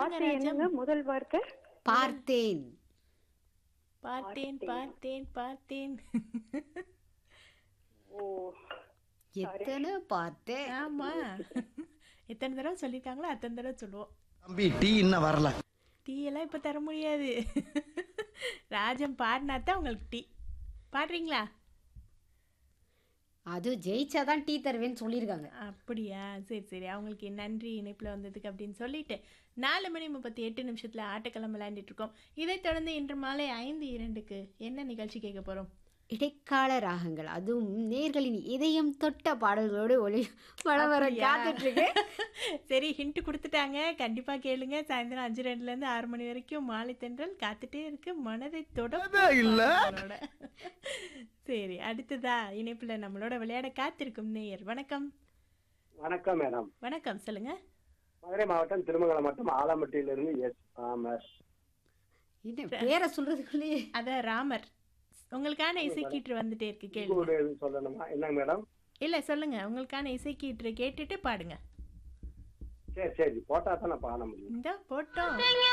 சொல்லுங்க வார்த்தை ராஜம் என்னங்க முதல் வார்த்தை பார்த்தேன் பார்த்தேன் பார்த்தேன் பார்த்தேன் ஓ எத்தனை பார்த்தேன் ஆமா எத்தனை தடவை சொல்லியிருக்காங்களோ அத்தனை தடவை சொல்லுவோம் தம்பி டீ இன்னும் வரல டீ எல்லாம் இப்ப தர முடியாது ராஜம் பாடினா தான் உங்களுக்கு டீ பாடுறீங்களா அது ஜெயிச்சாதான் டீ தருவேன்னு சொல்லியிருக்காங்க அப்படியா சரி சரி அவங்களுக்கு நன்றி இணைப்பில் வந்ததுக்கு அப்படின்னு சொல்லிட்டு நாலு மணி முப்பத்தி எட்டு நிமிஷத்தில் ஆட்டக்களம் விளையாண்டுட்டு இருக்கோம் இதைத் தொடர்ந்து இன்று மாலை ஐந்து இரண்டுக்கு என்ன நிகழ்ச்சி கேட்க போகிறோம் இடைக்கால ராகங்கள் அதுவும் நேர்களின் இதயம் தொட்ட பாடல்களோடு ஒளி வளம் வர அப்படியா? காத்துட்டு இருக்கு சரி ஹிண்ட் கொடுத்துட்டாங்க கண்டிப்பாக கேளுங்க சாயந்தரம் அஞ்சு ரெண்டுலேருந்து ஆறு மணி வரைக்கும் மாலை தென்றல் காத்துட்டே இருக்கு மனதை தொட இல்ல. நம்மளோட. சரி அடுத்ததா இணைப்பில் நம்மளோட விளையாட காத்திருக்கும் நேயர் வணக்கம் வணக்கம் மேடம் வணக்கம் சொல்லுங்க மதுரை மாவட்டம் திருமங்கலம் மாவட்டம் ஆலம்பட்டியிலிருந்து எஸ் ராமர் என்ன பேரை சொல்றதுக்குள்ளேயே அத ராமர் உங்களுக்கான இசைக்கீற்று வந்துட்டே இருக்கு கேளுங்க கூட எதுவும் சொல்லணுமா என்னங்க மேடம் இல்ல சொல்லுங்க உங்களுக்கான இசைக்கீற்று கேட்டுட்டு பாடுங்க சரி சரி போட்டா தான் நான் பாட முடியும் இந்த போட்டோம்